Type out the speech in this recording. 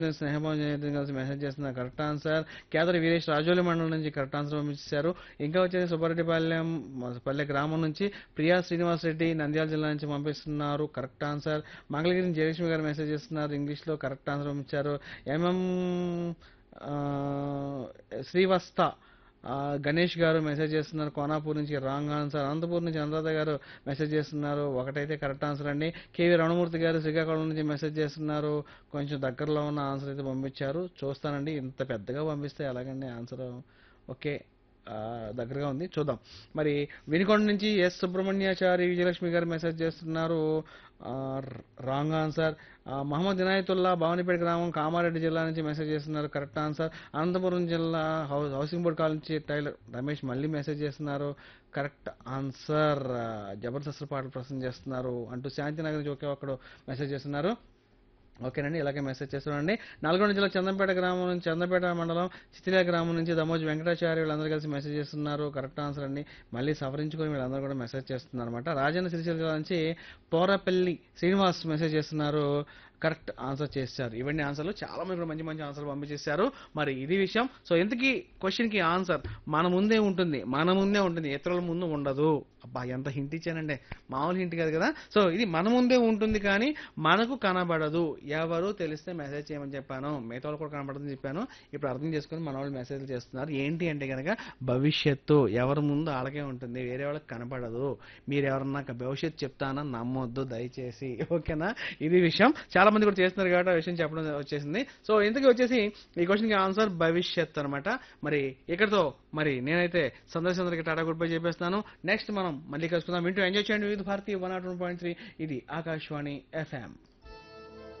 స్నేహభావం జయతం కలిసి మెసేజ్ చేస్తున్నారు correct answer Kedari Veeresh Rajoli మండలం నుంచి కరెక్ట్ ఆన్సర్ పంపించారు ఇంకా వచ్చేసి సుబ్బారెడ్డిపాలెం పల్లె గ్రామం నుంచి ప్రియా శ్రీనివాస్ రెడ్డి నంద్యాల జిల్లా నుంచి పంపిస్తున్నారు కరెక్ట్ ఆన్సర్ మంగళగిరి జయలక్ష్మి గారు మెసేజ్ చేస్తున్నారు ఇంగ్లీష్లో కరెక్ట్ ఆన్సర్ పంపించారు ఎంఎం ఆ, శ్రీవస్త ఆ, గణేష్ గారు మెసేజ్ చేస్తున్నారు కోనాపూర్ నుంచి రాంగ్ ఆన్సర్ అనంతపూర్ నుంచి అనురాధ గారు మెసేజ్ చేస్తున్నారు ఒకటైతే కరెక్ట్ ఆన్సర్ అండి కేవీ రమణమూర్తి గారు శ్రీకాకుళం నుంచి మెసేజ్ చేస్తున్నారు కొంచెం దగ్గరలో ఉన్న ఆన్సర్ అయితే పంపించారు చూస్తానండి ఇంత పెద్దగా పంపిస్తే ఎలాగండి ఆన్సర్ ఓకే ఆ, దగ్గరగా ఉంది చూద్దాం మరి వినుకొండ నుంచి ఎస్ సుబ్రహ్మణ్యాచారి విజయలక్ష్మి గారు మెసేజ్ చేస్తున్నారు రాంగ్ ఆన్సర్ మహమ్మద్ ఇనాయతుల్లా భవానీపేట గ్రామం కామారెడ్డి జిల్లా నుంచి మెసేజ్ చేస్తున్నారు కరెక్ట్ ఆన్సర్ అనంతపురం జిల్లా హౌ- హౌసింగ్ బోర్డ్ కాల్ నుంచి టైలర్ రమేష్ మళ్ళీ మెసేజ్ చేస్తున్నారు కరెక్ట్ ఆన్సర్ జబర్దస్త్ పాటలు ప్రశ్న చేస్తున్నారు అంటూ శాంతినగర్ నుంచి ఒకే ఒక్కడు మెసేజ్ చేస్తున్నారు ఓకేనండి ఇలాగే మెసేజ్ చేస్తున్నాండి నల్గొండ జిల్లా చందంపేట గ్రామం నుంచి చందంపేట మండలం చితిలా గ్రామం నుంచి దమోజ్ వెంకటాచార్య వీళ్ళందరూ కలిసి మెసేజ్ చేస్తున్నారు కరెక్ట్ ఆన్సర్ అండి మళ్ళీ సవరించుకొని వీళ్ళందరూ కూడా మెసేజ్ చేస్తున్నారు అనమాట రాజన్న సిరిసిల్ల జిల్లా నుంచి పోరపల్లి శ్రీనివాస్ మెసేజ్ చేస్తున్నారు కరెక్ట్ ఆన్సర్ చేశారు ఇవన్నీ ఆన్సర్లు చాలా మంది కూడా మంచి మంచి ఆన్సర్లు పంపించేశారు మరి ఇది విషయం సో ఇంతకీ క్వశ్చన్కి ఆన్సర్ మన ముందే ఉంటుంది మన ముందే ఉంటుంది ఇతరుల ముందు ఉండదు అబ్బా ఎంత హింట్ ఇచ్చానండి మామూలు హింట్ కాదు కదా సో ఇది మన ముందే ఉంటుంది కానీ మనకు కనబడదు ఎవరు తెలిస్తే మెసేజ్ చేయమని చెప్పాను మిగతా వాళ్ళు కూడా కనబడదని చెప్పాను ఇప్పుడు అర్థం చేసుకుని మన వాళ్ళు మెసేజ్లు చేస్తున్నారు ఏంటి అంటే కనుక భవిష్యత్తు ఎవరి ముందు వాళ్ళకే ఉంటుంది వేరే వాళ్ళకి కనపడదు మీరు ఎవరన్నా భవిష్యత్తు చెప్తానని నమ్మొద్దు దయచేసి ఓకేనా ఇది విషయం చాలా మంది కూడా చేస్తున్నారు కాబట్టి ఆ విషయం చెప్పడం వచ్చేసింది సో ఇంతకీ వచ్చేసి ఈ క్వశ్చన్కి ఆన్సర్ భవిష్యత్ అనమాట మరి ఇక్కడతో మరి నేనైతే సందర్శనందరికి టాటా గుడ్ బై చెప్పేస్తాను నెక్స్ట్ మనం మళ్ళీ కలుసుకుందాం వింటూ ఎంజాయ్ చేయండి Vividh Bharati one naught one point three ఇది ఆకాశవాణి ఎఫ్ఎం